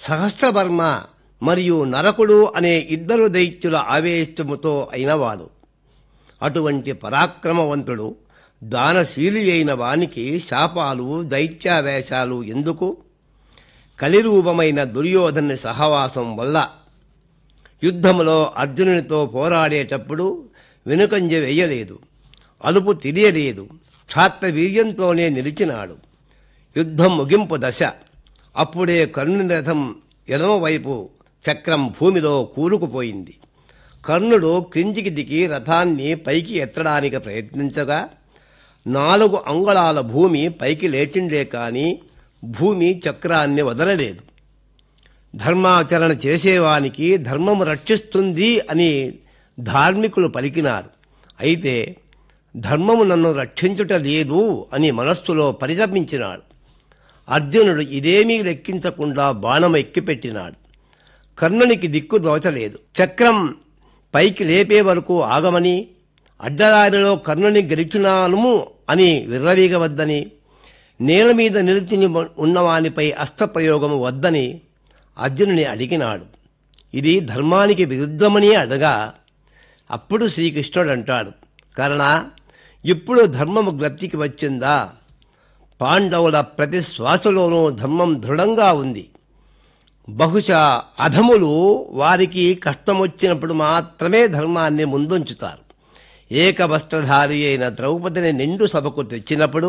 సహస్రవర్మ మరియు నరకుడు అనే ఇద్దరు దైత్యుల ఆవేశముతో అయినవాడు అటువంటి పరాక్రమవంతుడు దానశీలి అయిన వానికి శాపాలు దైత్యావేశాలు ఎందుకు కలిరూపమైన దుర్యోధను సహవాసం వల్ల యుద్ధములో అర్జునునితో పోరాడేటప్పుడు వెనుకంజ వేయలేదు అలుపు తెలియలేదు క్షాత్రవీర్యంతోనే నిలిచినాడు యుద్ధం ముగింపు దశ అప్పుడే కర్ణుని రథం ఎడమవైపు చక్రం భూమిలో కూరుకుపోయింది కర్ణుడు క్రిందికి దిగి రథాన్ని పైకి ఎత్తడానికి ప్రయత్నించగా నాలుగు అంగుళాల భూమి పైకి లేచిందే కాని భూమి చక్రాన్ని వదలలేదు ధర్మాచరణ చేసేవానికి ధర్మము రక్షిస్తుంది అని ధార్మికులు పలికినారు అయితే ధర్మము నన్ను రక్షించుట లేదు అని మనస్సులో పరితపించినాడు అర్జునుడు ఇదేమీ లెక్కించకుండా బాణం ఎక్కిపెట్టినాడు కర్ణునికి దిక్కు దోచలేదు చక్రం పైకి లేపే వరకు ఆగమని అడ్డదారిలో కర్ణుని గెలిచినాను అని విర్రవీగవద్దని నేల మీద నిలిచి ఉన్నవానిపై అస్త్రప్రయోగము వద్దని అర్జునుని అడిగినాడు ఇది ధర్మానికి విరుద్ధమని అడగా అప్పుడు శ్రీకృష్ణుడు అంటాడు కర్ణ ఇప్పుడు ధర్మము గ్లప్తికి వచ్చిందా పాండవుల ప్రతి శ్వాసలోనూ ధర్మం దృఢంగా ఉంది బహుశా అధములు వారికి కష్టమొచ్చినప్పుడు మాత్రమే ధర్మాన్ని ముందుంచుతారు ఏకవస్త్రధారి అయిన ద్రౌపదిని నిండు సభకు తెచ్చినప్పుడు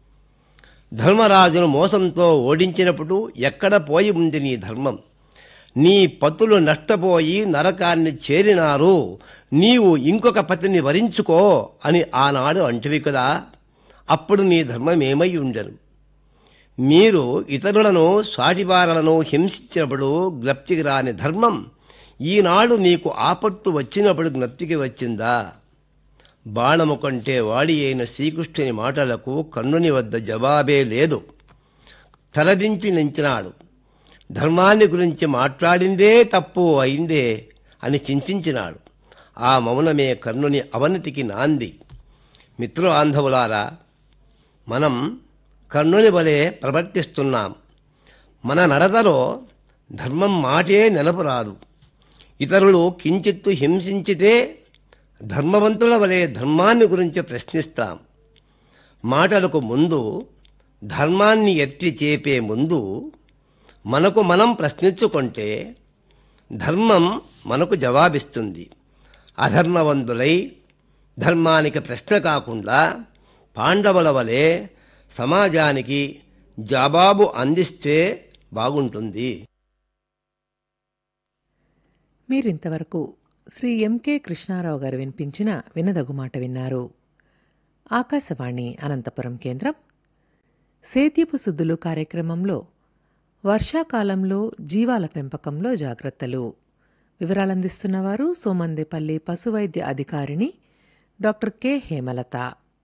ధర్మరాజును మోసంతో ఓడించినప్పుడు ఎక్కడ పోయి ఉంది నీ ధర్మం నీ పతులు నష్టపోయి నరకాన్ని చేరినారు నీవు ఇంకొక పతిని వరించుకో అని ఆనాడు అంటివి కదా అప్పుడు నీ ధర్మమేమై ఉండను మీరు ఇతరులను సాటివారలను హింసించినప్పుడు జ్ఞప్తికి రాని ధర్మం ఈనాడు నీకు ఆపత్తు వచ్చినప్పుడు జ్ఞప్తికి వచ్చిందా బాణము కంటే వాడి అయిన శ్రీకృష్ణుని మాటలకు కన్నుని వద్ద జవాబే లేదు తలదించి నించినాడు ధర్మాన్ని గురించి మాట్లాడిందే తప్పు అయిందే అని చింతించినాడు ఆ మౌనమే కర్ణుని అవనతికి నాంది మిత్రులాంధవులారా మనం కర్ణుని వలె ప్రవర్తిస్తున్నాం మన నడతలో ధర్మం మాటే నెనపురాదు ఇతరులు కించిత్తు హింసించితే ధర్మవంతుల వలె ధర్మాన్ని గురించి ప్రశ్నిస్తాం మాటలకు ముందు ధర్మాన్ని ఎత్తి చేపే ముందు మనకు మనం ప్రశ్నించుకుంటే ధర్మం మనకు జవాబిస్తుంది అధర్మవంతులై ధర్మానికి ప్రశ్న కాకుండా పాండవుల వలె సమాజానికి జవాబు అందిస్తే బాగుంటుంది మీరింతవరకు శ్రీ ఎంకే కృష్ణారావు గారు వినిపించిన వినదగు మాట విన్నారు ఆకాశవాణి అనంతపురం కేంద్రం సేద్యపు సుద్దులు కార్యక్రమంలో వర్షాకాలంలో జీవాల పెంపకంలో జాగ్రత్తలు వివరాలందిస్తున్నవారు సోమందేపల్లి పశువైద్య అధికారిని డాక్టర్ కె హేమలత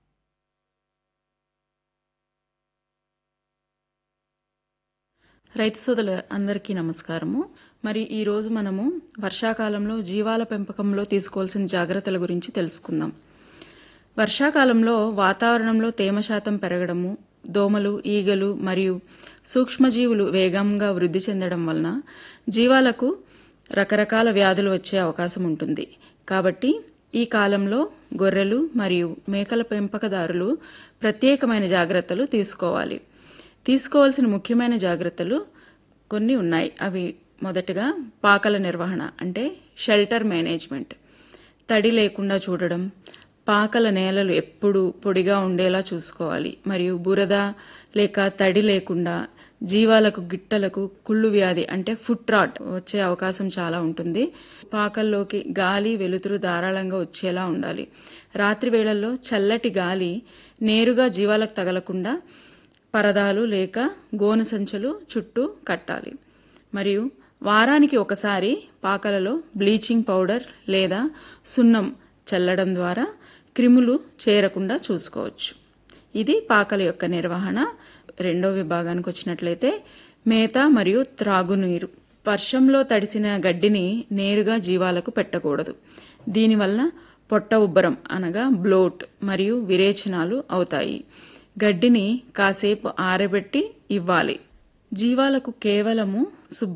రైతు సోదరుల అందరికీ నమస్కారము మరి ఈ రోజు మనము వర్షాకాలంలో జీవాల పెంపకంలో తీసుకోవాల్సిన జాగ్రత్తల గురించి తెలుసుకుందాం వర్షాకాలంలో వాతావరణంలో తేమ శాతం పెరగడము దోమలు ఈగలు మరియు సూక్ష్మజీవులు వేగంగా వృద్ధి చెందడం వలన జీవాలకు రకరకాల వ్యాధులు వచ్చే అవకాశం ఉంటుంది కాబట్టి ఈ కాలంలో గొర్రెలు మరియు మేకల పెంపకదారులు ప్రత్యేకమైన జాగ్రత్తలు తీసుకోవాలి తీసుకోవాల్సిన ముఖ్యమైన జాగ్రత్తలు కొన్ని ఉన్నాయి అవి మొదటగా పాకల నిర్వహణ అంటే షెల్టర్ మేనేజ్మెంట్ తడి లేకుండా చూడడం పాకల నేలలు ఎప్పుడు పొడిగా ఉండేలా చూసుకోవాలి మరియు బురద లేక తడి లేకుండా జీవాలకు గిట్టలకు కుళ్ళు వ్యాధి అంటే ఫుట్ రాట్ వచ్చే అవకాశం చాలా ఉంటుంది పాకల్లోకి గాలి వెలుతురు ధారాళంగా వచ్చేలా ఉండాలి రాత్రి వేళల్లో చల్లటి గాలి నేరుగా జీవాలకు తగలకుండా పరదాలు లేక గోను సంచులు చుట్టూ కట్టాలి మరియు వారానికి ఒకసారి పాకలలో బ్లీచింగ్ పౌడర్ లేదా సున్నం చల్లడం ద్వారా క్రిములు చేరకుండా చూసుకోవచ్చు ఇది పాకల యొక్క నిర్వహణ రెండో విభాగానికి వచ్చినట్లయితే మేత మరియు త్రాగునీరు వర్షంలో తడిసిన గడ్డిని నేరుగా జీవాలకు పెట్టకూడదు దీనివల్ల పొట్ట ఉబ్బరం అనగా బ్లోట్ మరియు విరేచనాలు అవుతాయి గడ్డిని కాసేపు ఆరబెట్టి ఇవ్వాలి జీవాలకు కేవలము శుభ్ర